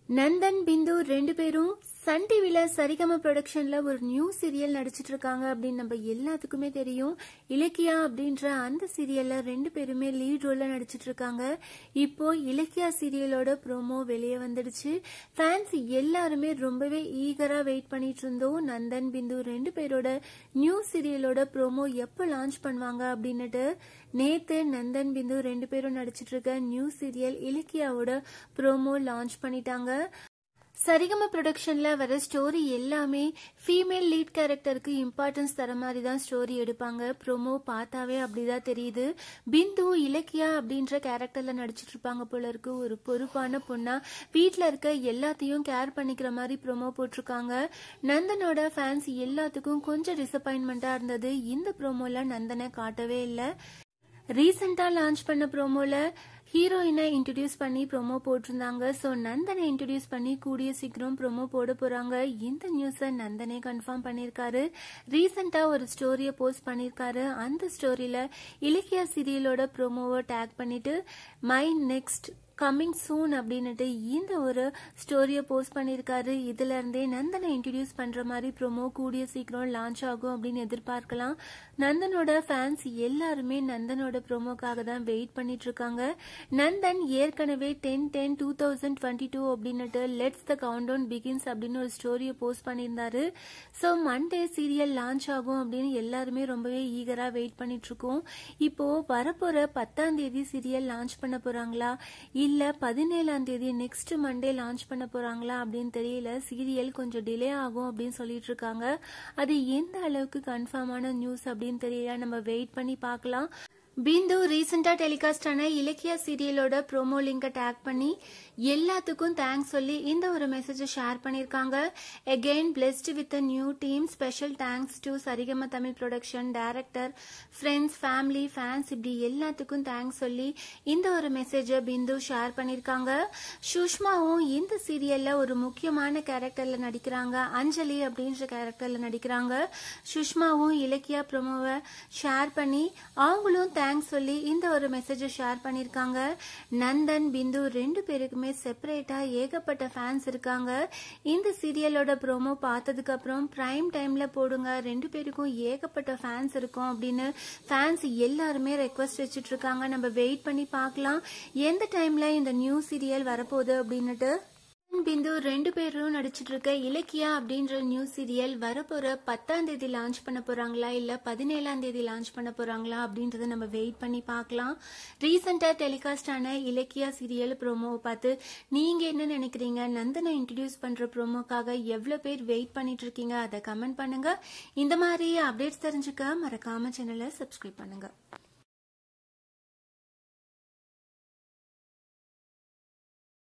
நந்தன் பிந்து ரெண்டு பேரும் சன் டிவில சரிகம ப்ரொடக்ஷன்ல ஒரு நியூ சீரியல் நடிச்சிட்டு இருக்காங்க அப்படின்னு நம்ம எல்லாத்துக்குமே தெரியும் இலக்கியா அப்படின்ற அந்த சீரியல்ல ரெண்டு பேருமே லீட் ரோல்ல நடிச்சிட்டு இருக்காங்க இப்போ இலக்கியா சீரியலோட ப்ரோமோ வெளியே வந்துடுச்சு ஃபேன்ஸ் எல்லாருமே ரொம்பவே ஈகரா வெயிட் பண்ணிட்டு இருந்தோம் நந்தன் பிந்து ரெண்டு பேரோட நியூ சீரியலோட ப்ரோமோ எப்போ லான்ச் பண்ணுவாங்க அப்படின்னுட்டு நேத்து நந்தன் பிந்து ரெண்டு பேரும் நடிச்சிட்டு இருக்க நியூ சீரியல் இலக்கியாவோட ப்ரோமோ லான்ச் பண்ணிட்டாங்க சரிகம ப்ரொடக்ஷன்ல வர ஸ்டோரி எல்லாமே ஃபீமேல் லீட் கேரக்டருக்கு இம்பார்ட்டன்ஸ் தர மாதிரி தான் ஸ்டோரி எடுப்பாங்க ப்ரோமோ பார்த்தாவே அப்படிதான் தெரியுது பிந்து இலக்கியா அப்படின்ற கேரக்டர்ல நடிச்சிட்டு இருப்பாங்க போல இருக்கு ஒரு பொறுப்பான பொண்ணா வீட்டில் இருக்க எல்லாத்தையும் கேர் பண்ணிக்கிற மாதிரி ப்ரோமோ போட்டிருக்காங்க நந்தனோட ஃபேன்ஸ் எல்லாத்துக்கும் கொஞ்சம் டிசப்பாயின்மெண்டா இருந்தது இந்த ப்ரோமோல நந்தனை காட்டவே இல்லை ரீசெண்டாக லான்ச் பண்ண ப்ரோமோல ஹீரோயினை இன்ட்ரடியூஸ் பண்ணி ப்ரோமோ போட்டிருந்தாங்க ஸோ நந்தனை இன்ட்ரடியூஸ் பண்ணி கூடிய சீக்கிரம் ப்ரோமோ போட போறாங்க இந்த நியூஸை நந்தனே கன்ஃபார்ம் பண்ணியிருக்காரு ரீசெண்டாக ஒரு ஸ்டோரியை போஸ்ட் பண்ணியிருக்காரு அந்த ஸ்டோரியில இலக்கியா சீரியலோட ப்ரோமோவை டேக் பண்ணிட்டு மை நெக்ஸ்ட் கம்மிங் சூன் அப்படின்னுட்டு இந்த ஒரு ஸ்டோரியை போஸ்ட் பண்ணியிருக்காரு இதுல இருந்தே நந்தனை இன்ட்ரடியூஸ் பண்ற மாதிரி ப்ரோமோ கூடிய சீக்கிரம் லான்ச் ஆகும் அப்படின்னு எதிர்பார்க்கலாம் நந்தனோட ஃபேன்ஸ் எல்லாருமே நந்தனோட ப்ரோமோக்காக தான் வெயிட் பண்ணிட்டு இருக்காங்க நந்தன் ஏற்கனவே ten ten two thousand twenty two அப்படின்னுட்டு let's the count down begins அப்படின்னு ஒரு ஸ்டோரியை போஸ்ட் பண்ணியிருந்தாரு ஸோ மண்டே சீரியல் லான்ச் ஆகும் அப்படின்னு எல்லாருமே ரொம்பவே ஈகரா வெயிட் பண்ணிட்டு இருக்கோம் இப்போ வரப்போற பத்தாம் தேதி சீரியல் லான்ச் பண்ண போறாங்களா இல்ல பதினேழாம் தேதி நெக்ஸ்ட் மண்டே லான்ச் பண்ண போறாங்களா அப்படின்னு தெரியல சீரியல் கொஞ்சம் டிலே ஆகும் அப்படின்னு சொல்லிட்டு இருக்காங்க அது எந்த அளவுக்கு கன்ஃபார்மான நியூஸ் அப்படின்னு தெரியல நம்ம வெயிட் பண்ணி பார்க்கலாம் பிந்து ரீசெண்டா டெலிகாஸ்ட் ஆன இலக்கியா சீரியலோட ப்ரோமோ லிங்கை டேக் பண்ணி எல்லாத்துக்கும் தேங்க்ஸ் சொல்லி இந்த ஒரு மெசேஜை ஷேர் பண்ணியிருக்காங்க again blessed with a new team special thanks to Saregama Tamil production director friends family fans இப்படி எல்லாத்துக்கும் தேங்க்ஸ் சொல்லி இந்த ஒரு மெசேஜை பிந்து ஷேர் பண்ணியிருக்காங்க சுஷ்மாவும் இந்த சீரியல்ல ஒரு முக்கியமான கேரக்டர்ல நடிக்கிறாங்க அஞ்சலி அப்படின்ற கேரக்டர்ல நடிக்கிறாங்க சுஷ்மாவும் இலக்கியா ப்ரோமோவை ஷேர் பண்ணி அவங்களும் தேங்க்ஸ் சொல்லி இந்த ஒரு மெசேஜை ஷேர் பண்ணியிருக்காங்க நந்தன் பிந்து ரெண்டு பேருக்குமே செப்பரேட்டா ஏகப்பட்ட ஃபேன்ஸ் இருக்காங்க இந்த சீரியலோட ப்ரோமோ பார்த்ததுக்கு அப்புறம் பிரைம் டைம்ல போடுங்க ரெண்டு பேருக்கும் ஏகப்பட்ட ஃபேன்ஸ் இருக்கும் அப்படின்னு ஃபேன்ஸ் எல்லாருமே ரெக்வஸ்ட் வச்சுட்டு இருக்காங்க நம்ம வெயிட் பண்ணி பார்க்கலாம் எந்த டைம்ல இந்த நியூ சீரியல் வரப்போகுது அப்படின்னுட்டு பிந்து ரெண்டு பேரும் நடிச்சிட்டு இருக்க இலக்கியா அப்படின்ற நியூ சீரியல் வரப்போற பத்தாம் தேதி லான்ச் பண்ண போறாங்களா இல்ல பதினேழாம் தேதி லான்ச் பண்ண போறாங்களா அப்படின்றத நம்ம வெயிட் பண்ணி பார்க்கலாம் ரீசெண்டா டெலிகாஸ்ட் ஆன இலக்கியா சீரியல் ப்ரோமோவை பார்த்து நீங்க என்ன நினைக்கிறீங்க நந்தனை இன்ட்ரடியூஸ் பண்ற ப்ரோமோக்காக எவ்வளவு பேர் வெயிட் பண்ணிட்டு இருக்கீங்க அதை கமெண்ட் பண்ணுங்க இந்த மாதிரி அப்டேட்ஸ் தெரிஞ்சுக்க மறக்காம சேனலை சப்ஸ்கிரைப் பண்ணுங்க